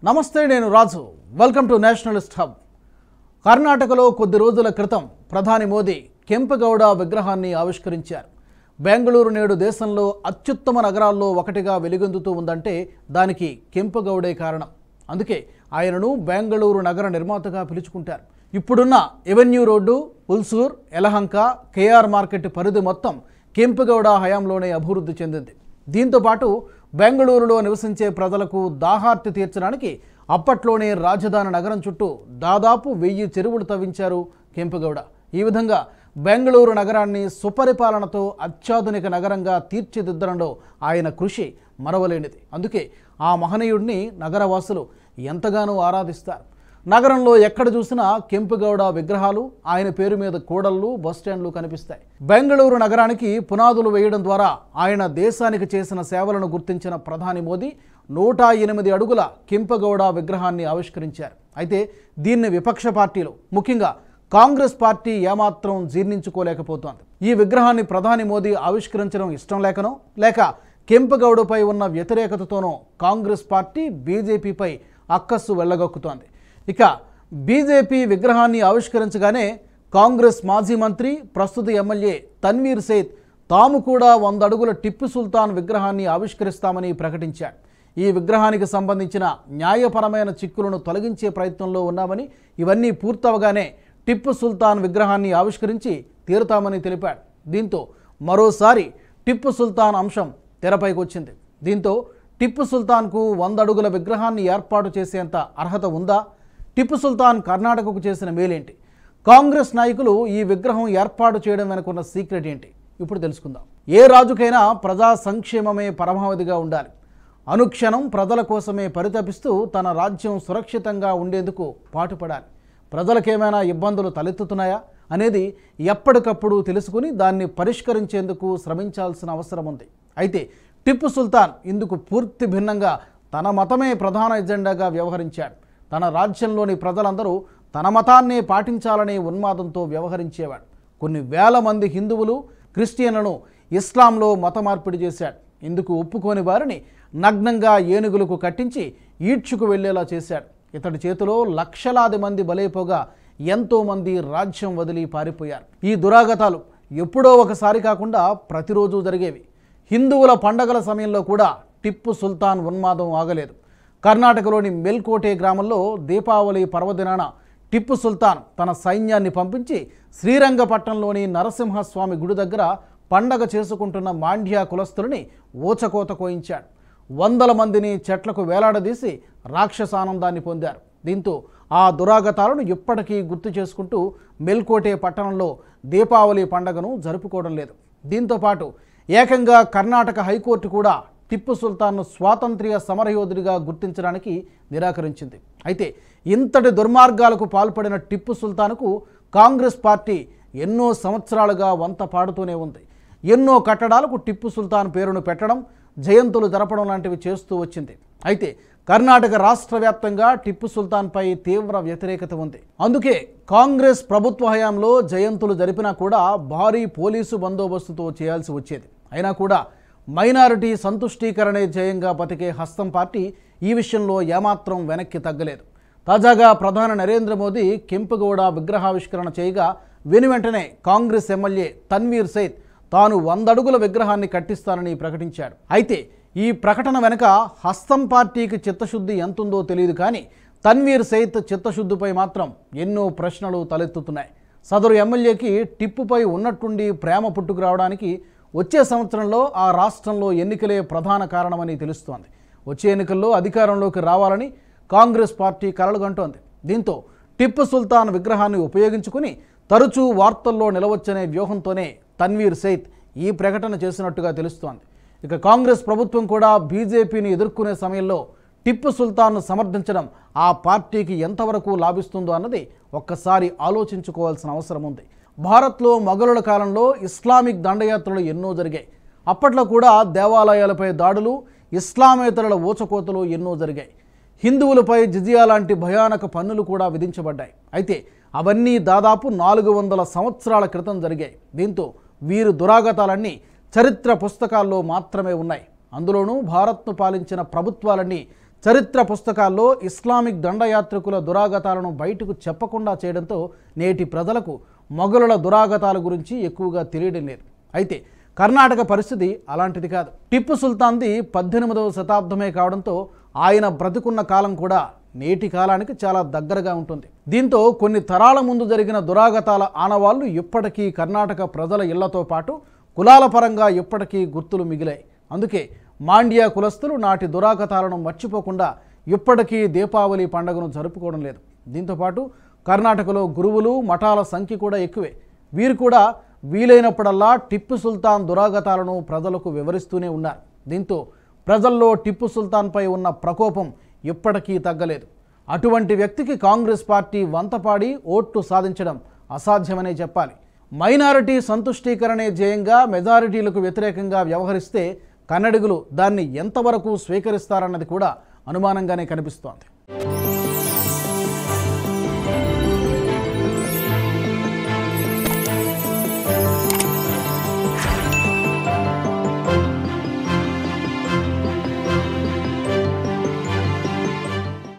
నమస్తే నేను Raju welcome to nationalist hub కర్ణాటకలో కొద్ది రోజుల క్రితం ప్రధాని మోదీ కెంపగౌడ విగ్రహాన్ని ఆవిష్కరించారు బెంగళూరు నేడు దేశంలో అత్యుత్తమ నగరాల్లో ఒకటిగా వెలుగొందుతూ ఉందంటే దానికి కెంపగౌడే కారణం అందుకే ఆయనను బెంగళూరు నగర నిర్మాతగా పిలుచుకుంటారు ఇప్పుడున్న avenue road Ulsoor Yelahanka K మార్కెట్ పరిధి మొత్తం కెంపగౌడ హయాంలోనే అభివృద్ధి చెందింది దీంతో పాటు బెంగళూరులో నివసించే ప్రజలకు దాహార్తి తీర్చడానికి అప్పట్లోనే రాజధాని నగరం చుట్టూ దాదాపు వెయ్యి చెరువులు తవ్వించారు కెంపగౌడ ఈ విధంగా బెంగళూరు నగరాన్ని సుపరిపాలనతో అత్యాధునిక నగరంగా తీర్చిదిద్దడంలో ఆయన కృషి మరవలేనిది అందుకే ఆ మహనీయుడిని నగరవాసులు ఎంతగానో ఆరాధిస్తారు నగరంలో ఎక్కడ చూసినా కెంపుగౌడ విగ్రహాలు ఆయన పేరు మీద కూడళ్లు బస్టాండ్లు కనిపిస్తాయి బెంగళూరు నగరానికి పునాదులు వేయడం ద్వారా ఆయన దేశానికి చేసిన సేవలను గుర్తించిన ప్రధాని మోదీ నూట ఎనిమిది అడుగుల కెంపగౌడ విగ్రహాన్ని ఆవిష్కరించారు అయితే దీన్ని విపక్ష పార్టీలు ముఖ్యంగా కాంగ్రెస్ పార్టీ ఏమాత్రం జీర్ణించుకోలేకపోతోంది ఈ విగ్రహాన్ని ప్రధాని మోదీ ఆవిష్కరించడం ఇష్టం లేకనో లేక కెంపగౌడపై ఉన్న వ్యతిరేకతతోనో కాంగ్రెస్ పార్టీ బీజేపీపై అక్కస్సు వెళ్ళగొక్కుతోంది ఇక బీజేపీ విగ్రహాన్ని ఆవిష్కరించగానే కాంగ్రెస్ మాజీ మంత్రి ప్రస్తుత ఎమ్మెల్యే తన్వీర్ సేత్ తాము కూడా వంద అడుగుల టిప్పు సుల్తాన్ విగ్రహాన్ని ఆవిష్కరిస్తామని ప్రకటించాడు ఈ విగ్రహానికి సంబంధించిన న్యాయపరమైన చిక్కులను తొలగించే ప్రయత్నంలో ఉన్నామని ఇవన్నీ పూర్తవగానే టిప్పు సుల్తాన్ విగ్రహాన్ని ఆవిష్కరించి తీరుతామని తెలిపాడు దీంతో మరోసారి టిప్పు సుల్తాన్ అంశం తెరపైకి వచ్చింది దీంతో టిప్పు సుల్తాన్కు వంద అడుగుల విగ్రహాన్ని ఏర్పాటు చేసేంత అర్హత ఉందా టిప్పు సుల్తాన్ కర్ణాటకకు చేసిన మేలేంటి కాంగ్రెస్ నాయకులు ఈ విగ్రహం ఏర్పాటు చేయడం వెనుకున్న సీక్రెట్ ఏంటి ఇప్పుడు తెలుసుకుందాం ఏ రాజుకైనా ప్రజా సంక్షేమమే పరమావధిగా ఉండాలి అనుక్షణం ప్రజల కోసమే పరితపిస్తూ తన రాజ్యం సురక్షితంగా ఉండేందుకు పాటుపడాలి ప్రజలకేమైనా ఇబ్బందులు తలెత్తుతున్నాయా అనేది ఎప్పటికప్పుడు తెలుసుకుని దాన్ని పరిష్కరించేందుకు శ్రమించాల్సిన అవసరం ఉంది అయితే టిప్పు సుల్తాన్ ఇందుకు పూర్తి భిన్నంగా తన మతమే ప్రధాన ఎజెండాగా వ్యవహరించాడు తన రాజ్యంలోని ప్రజలందరూ తన మతాన్నే పాటించాలనే ఉన్మాదంతో వ్యవహరించేవాడు కొన్ని వేల మంది హిందువులు క్రిస్టియన్లను ఇస్లాంలో మత మార్పిడి చేశాడు ఇందుకు ఒప్పుకోని వారిని నగ్నంగా ఏనుగులకు కట్టించి ఈడ్చుకు వెళ్లేలా చేశాడు ఇతడి చేతిలో లక్షలాది మంది బలైపోగా ఎంతోమంది రాజ్యం వదిలి పారిపోయారు ఈ దురాగతాలు ఎప్పుడో ఒకసారి కాకుండా ప్రతిరోజు జరిగేవి హిందువుల పండగల సమయంలో కూడా టిప్పు సుల్తాన్ ఉన్మాదం ఆగలేదు కర్ణాటకలోని మెల్కోటే గ్రామంలో దీపావళి పర్వదినాన టిప్పు సుల్తాన్ తన సైన్యాన్ని పంపించి శ్రీరంగపట్నంలోని నరసింహస్వామి గుడి దగ్గర పండగ చేసుకుంటున్న మాండ్యా కులస్తులని ఊచకోత కోయించాడు వందల మందిని చెట్లకు వేలాడదీసి రాక్షసానందాన్ని పొందారు దీంతో ఆ దురాగతాలను ఇప్పటికీ గుర్తు చేసుకుంటూ మెల్కోటే పట్టణంలో దీపావళి పండగను జరుపుకోవడం లేదు దీంతో పాటు ఏకంగా కర్ణాటక హైకోర్టు కూడా టిప్పు సుల్తాన్ను స్వాతంత్ర్య సమరయోధుడిగా గుర్తించడానికి నిరాకరించింది అయితే ఇంతటి దుర్మార్గాలకు పాల్పడిన టిప్పు సుల్తాన్కు కాంగ్రెస్ పార్టీ ఎన్నో సంవత్సరాలుగా వంత పాడుతూనే ఉంది ఎన్నో కట్టడాలకు టిప్పు సుల్తాన్ పేరును పెట్టడం జయంతులు జరపడం లాంటివి చేస్తూ వచ్చింది అయితే కర్ణాటక రాష్ట్ర వ్యాప్తంగా టిప్పు సుల్తాన్పై తీవ్ర వ్యతిరేకత ఉంది అందుకే కాంగ్రెస్ ప్రభుత్వ హయాంలో జయంతులు జరిపినా కూడా భారీ పోలీసు బందోబస్తుతో చేయాల్సి వచ్చేది అయినా కూడా మైనారిటీ సంతుష్టీకరణే జయంగా బతికే హస్తం పార్టీ ఈ విషయంలో ఏమాత్రం వెనక్కి తగ్గలేదు తాజాగా ప్రధాని నరేంద్ర మోదీ కెంపుగౌడ విగ్రహావిష్కరణ చేయగా వెను వెంటనే కాంగ్రెస్ ఎమ్మెల్యే తన్వీర్ సైత్ తాను వంద అడుగుల విగ్రహాన్ని కట్టిస్తానని ప్రకటించాడు అయితే ఈ ప్రకటన వెనుక హస్తం పార్టీకి చిత్తశుద్ధి ఎంతుందో తెలియదు కానీ తన్వీర్ సైత్ చిత్తశుద్ధిపై మాత్రం ఎన్నో ప్రశ్నలు తలెత్తుతున్నాయి సదరు ఎమ్మెల్యేకి టిప్పుపై ఉన్నట్టుండి ప్రేమ పుట్టుకురావడానికి వచ్చే సంవత్సరంలో ఆ రాష్ట్రంలో ఎన్నికలే ప్రధాన కారణమని తెలుస్తోంది వచ్చే ఎన్నికల్లో అధికారంలోకి రావాలని కాంగ్రెస్ పార్టీ కలలుగంటోంది దీంతో టిప్పు సుల్తాన్ విగ్రహాన్ని ఉపయోగించుకుని తరచూ వార్తల్లో నిలవచ్చనే వ్యూహంతోనే తన్వీర్ సైత్ ఈ ప్రకటన చేసినట్టుగా తెలుస్తోంది ఇక కాంగ్రెస్ ప్రభుత్వం కూడా బీజేపీని ఎదుర్కొనే సమయంలో టిప్పు సుల్తాన్ను సమర్థించడం ఆ పార్టీకి ఎంతవరకు లాభిస్తుందో అన్నది ఒక్కసారి ఆలోచించుకోవాల్సిన అవసరం ఉంది భారత్లో మొఘలుల కాలంలో ఇస్లామిక్ దండయాత్రలు ఎన్నో జరిగాయి అప్పట్లో కూడా దేవాలయాలపై దాడులు ఇస్లామేతరుల ఊచకోతలు ఎన్నో జరిగాయి హిందువులపై జిజియా లాంటి భయానక పన్నులు కూడా విధించబడ్డాయి అయితే అవన్నీ దాదాపు నాలుగు వందల సంవత్సరాల క్రితం జరిగాయి దీంతో వీరు దురాగతాలన్నీ చరిత్ర పుస్తకాల్లో మాత్రమే ఉన్నాయి అందులోనూ భారత్ను పాలించిన ప్రభుత్వాలన్నీ చరిత్ర పుస్తకాల్లో ఇస్లామిక్ దండయాత్రికుల దురాగతాలను బయటకు చెప్పకుండా చేయడంతో నేటి ప్రజలకు మొఘలుల దురాగతాల గురించి ఎక్కువగా తెలియడం లేదు అయితే కర్ణాటక పరిస్థితి అలాంటిది కాదు టిప్పు సుల్తాన్ది పద్దెనిమిదవ శతాబ్దమే కావడంతో ఆయన బ్రతికున్న కాలం కూడా నేటి కాలానికి చాలా దగ్గరగా ఉంటుంది దీంతో కొన్ని తరాల ముందు జరిగిన దురాగతాల ఆనవాళ్లు ఇప్పటికీ కర్ణాటక ప్రజల ఇళ్లతో పాటు కులాల పరంగా ఇప్పటికీ గుర్తులు మిగిలాయి అందుకే మాండ్యా కులస్తులు నాటి దురాగతాలను మర్చిపోకుండా ఇప్పటికీ దీపావళి పండుగను జరుపుకోవడం లేదు దీంతోపాటు కర్ణాటకలో గురువులు మఠాల సంఖ్య కూడా ఎక్కువే వీరు కూడా వీలైనప్పుడల్లా టిప్పు సుల్తాన్ దురాగతాలను ప్రజలకు వివరిస్తూనే ఉన్నారు దీంతో ప్రజల్లో టిప్పు సుల్తాన్పై ఉన్న ప్రకోపం ఇప్పటికీ తగ్గలేదు అటువంటి వ్యక్తికి కాంగ్రెస్ పార్టీ వంతపాడి ఓట్లు సాధించడం అసాధ్యమనే చెప్పాలి మైనారిటీ సంతుష్టీకరణే ధ్యేయంగా మెజారిటీలకు వ్యతిరేకంగా వ్యవహరిస్తే కన్నడిగులు దాన్ని ఎంతవరకు స్వీకరిస్తారన్నది కూడా అనుమానంగానే కనిపిస్తోంది